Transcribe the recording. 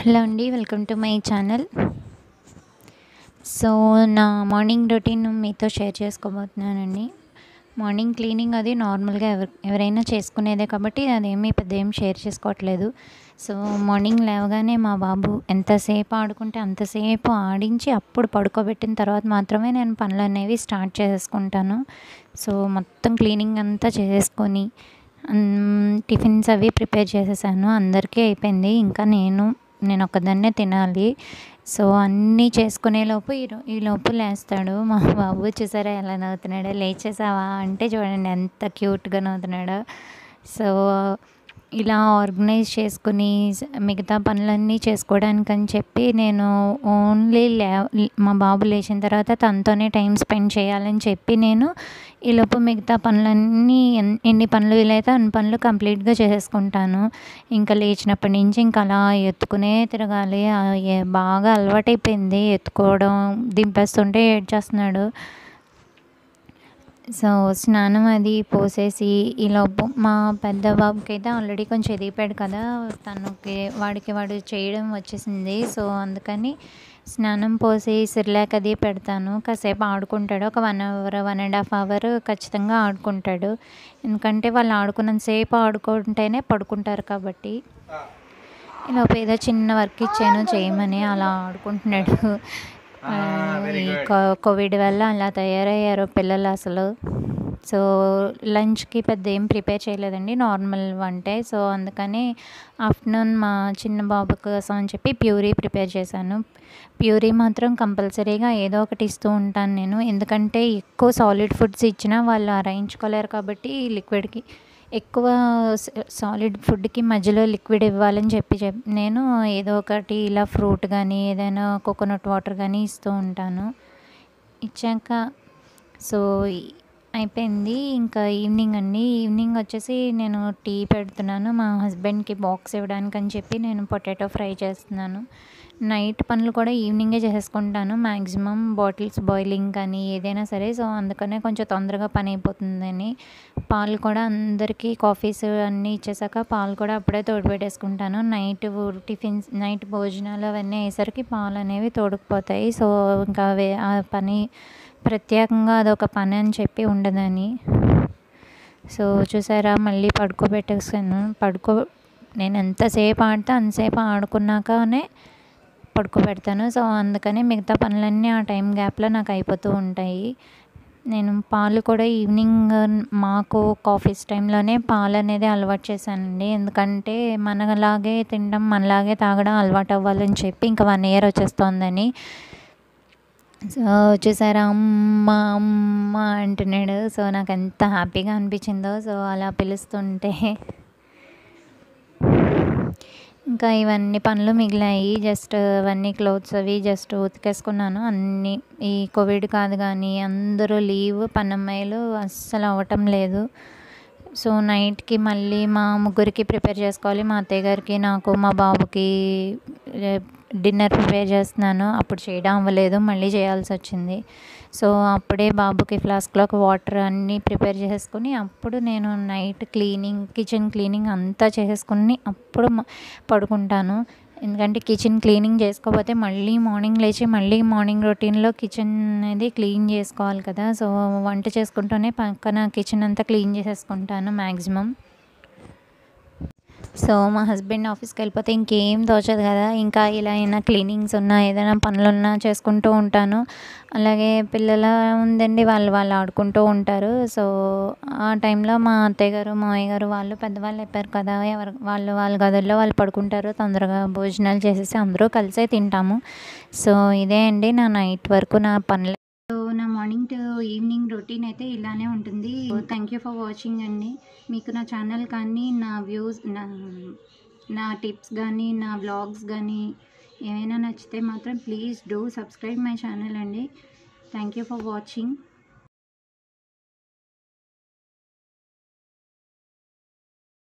hello అండి welcome to my channel so నా morning routine మీతో షేర్ చేసుకోబోతున్నానండి మార్నింగ్ క్లీనింగ్ అది నార్మల్గా ఎవరు ఎవరైనా చేసుకునేదే కాబట్టి అదేమీ పెద్ద ఏం షేర్ చేసుకోవట్లేదు సో మార్నింగ్ లేవగానే మా బాబు ఎంతసేపు ఆడుకుంటే అంతసేపు ఆడించి అప్పుడు పడుకోబెట్టిన తర్వాత మాత్రమే నేను పనులు అనేవి స్టార్ట్ చేసుకుంటాను సో మొత్తం క్లీనింగ్ అంతా చేసుకొని టిఫిన్స్ అవి ప్రిపేర్ చేసేసాను అందరికీ అయిపోయింది ఇంకా నేను నేను ఒక్కదాన్నే తినాలి సో అన్నీ చేసుకునేలోపు ఈ ఈలోపు లేస్తాడు మా బాబు చూసారా ఎలా నవ్వుతున్నాడో లేచేసావా అంటే చూడండి ఎంత క్యూట్గా నవ్వుతున్నాడో సో ఇలా ఆర్గనైజ్ చేసుకుని మిగతా పనులన్నీ చేసుకోవడానికని చెప్పి నేను ఓన్లీ లే మా బాబు లేచిన తర్వాత తనతోనే టైం స్పెండ్ చేయాలని చెప్పి నేను ఈలోపు మిగతా పనులన్నీ ఎన్ని పనులు వీలైతే అన్ని పనులు కంప్లీట్గా చేసేసుకుంటాను ఇంకా లేచినప్పటి నుంచి ఇంకా అలా ఎత్తుకునే తిరగాలి బాగా అలవాటైపోయింది ఎత్తుకోవడం దింపేస్తుంటే ఏడ్చేస్తున్నాడు సో స్నానం అది పోసేసి ఈలోపు మా పెద్ద బాబుకి అయితే ఆల్రెడీ కొంచెం ఎదిగిపోయాడు కదా తనకి వాడికి వాడు చేయడం వచ్చేసింది సో అందుకని స్నానం పోసి సిర్లాక్ అది పెడతాను కాసేపు ఆడుకుంటాడు ఒక one hour one and half hour ఖచ్చితంగా ఆడుకుంటాడు ఎందుకంటే వాళ్ళు ఆడుకున్నంతసేపు ఆడుకుంటేనే పడుకుంటారు కాబట్టి ఈలోపు ఏదో చిన్న వర్క్ ఇచ్చాను చేయమని అలా ఆడుకుంటున్నాడు ఈ కోవిడ్ వల్ల అలా తయారయ్యారు పిల్లలు అసలు సో లంచ్కి పెద్ద ఏం ప్రిపేర్ చేయలేదండి నార్మల్ వంటే సో అందుకని ఆఫ్టర్నూన్ మా చిన్న బాబు కోసం అని చెప్పి ప్యూరీ ప్రిపేర్ చేశాను ప్యూరీ మాత్రం కంపల్సరీగా ఏదో ఒకటి ఇస్తూ ఉంటాను నేను ఎందుకంటే ఎక్కువ సాలిడ్ ఫుడ్స్ ఇచ్చినా వాళ్ళు అరాయించుకోలేరు కాబట్టి లిక్విడ్కి ఎక్కువ సాలిడ్ ఫుడ్కి మధ్యలో లిక్విడ్ ఇవ్వాలని చెప్పి చెప్ నేను ఏదో ఒకటి ఇలా ఫ్రూట్ కానీ ఏదైనా కోకోనట్ వాటర్ కానీ ఇస్తూ ఉంటాను ఇచ్చాక సో అయిపోయింది ఇంకా ఈవినింగ్ అండి ఈవినింగ్ వచ్చేసి నేను టీ పెడుతున్నాను మా హస్బెండ్కి బాక్స్ ఇవ్వడానికి అని చెప్పి నేను పొటాటో ఫ్రై చేస్తున్నాను నైట్ పనులు కూడా ఈవినింగే చేసుకుంటాను మ్యాక్సిమం బాటిల్స్ బాయిలింగ్ కానీ ఏదైనా సరే సో అందుకనే కొంచెం తొందరగా పని అయిపోతుందని పాలు కూడా అందరికీ కాఫీస్ అన్నీ ఇచ్చేసాక పాలు కూడా అప్పుడే తోడు పెట్టేసుకుంటాను నైట్ టిఫిన్స్ నైట్ భోజనాలు అవన్నీ అయ్యేసరికి పాలు అనేవి తోడుకుపోతాయి సో ఇంకా ఆ పని ప్రత్యేకంగా అదొక పని అని చెప్పి ఉండదని సో చూసారా మళ్ళీ పడుకోబెట్టేసాను పడుకో నేను ఎంతసేపు ఆడితే అంతసేపు ఆడుకున్నాకనే పడుకోబెడతాను సో అందుకని మిగతా పనులన్నీ ఆ టైం గ్యాప్లో నాకు అయిపోతూ ఉంటాయి నేను పాలు కూడా ఈవినింగ్ మాకు కాఫీస్ టైంలోనే పాలు అనేది అలవాటు చేశానండి ఎందుకంటే మనలాగే తినడం మనలాగే తాగడం అలవాటు అవ్వాలని చెప్పి ఇంకా వన్ ఇయర్ వచ్చేస్తోందని సో చూసారా అమ్మ అమ్మ అంటున్నాడు సో నాకు ఎంత హ్యాపీగా అనిపించిందో సో అలా పిలుస్తుంటే ఇంకా ఇవన్నీ పనులు మిగిలాయి జస్ట్ అవన్నీ క్లోత్స్ అవి జస్ట్ ఉతికేసుకున్నాను అన్నీ ఈ కోవిడ్ కాదు కానీ అందరూ లీవ్ పన్నమ్మాయిలు అస్సలు అవ్వటం లేదు సో నైట్కి మళ్ళీ మా ముగ్గురికి ప్రిపేర్ చేసుకోవాలి మా అత్తయ్య గారికి నాకు మా బాబుకి డిన్నర్ ప్రిపేర్ చేస్తున్నాను అప్పుడు చేయడం అవ్వలేదు మళ్ళీ చేయాల్సి వచ్చింది సో అప్పుడే బాబుకి ఫ్లాస్క్లోకి వాటర్ అన్నీ ప్రిపేర్ చేసుకుని అప్పుడు నేను నైట్ క్లీనింగ్ కిచెన్ క్లీనింగ్ అంతా చేసుకుని అప్పుడు పడుకుంటాను ఎందుకంటే కిచెన్ క్లీనింగ్ చేసుకోకపోతే మళ్ళీ మార్నింగ్ లేచి మళ్ళీ మార్నింగ్ రొటీన్లో కిచెన్ అనేది క్లీన్ చేసుకోవాలి కదా సో వంట చేసుకుంటూనే పక్కన కిచెన్ అంతా క్లీన్ చేసేసుకుంటాను మ్యాక్సిమం సో మా హస్బెండ్ ఆఫీస్కి వెళ్ళిపోతే ఇంకేం తోచదు కదా ఇంకా ఇలా అయినా క్లీనింగ్స్ ఉన్నా ఏదైనా పనులు ఉన్నా చేసుకుంటూ ఉంటాను అలాగే పిల్లల ఉందండి వాళ్ళు వాళ్ళు ఆడుకుంటూ ఉంటారు సో ఆ టైంలో మా అత్తయ్య గారు మావయ్య గారు వాళ్ళు పెద్దవాళ్ళు అయిపోయారు కదా ఎవరు వాళ్ళు వాళ్ళ గదుల్లో వాళ్ళు పడుకుంటారు తొందరగా భోజనాలు చేసేసి అందరూ కలిసే తింటాము సో ఇదే అండి నా నైట్ వరకు నా పనులు సో నా మార్నింగ్ టు ఈవినింగ్ రొటీన్ అయితే ఇలానే ఉంటుంది థ్యాంక్ యూ ఫర్ వాచింగ్ అండి మీకు నా ఛానల్ కానీ నా వ్యూస్ నా నా టిప్స్ కానీ నా వ్లాగ్స్ కానీ ఏమైనా నచ్చితే మాత్రం please do subscribe my channel అండి థ్యాంక్ యూ ఫర్ వాచింగ్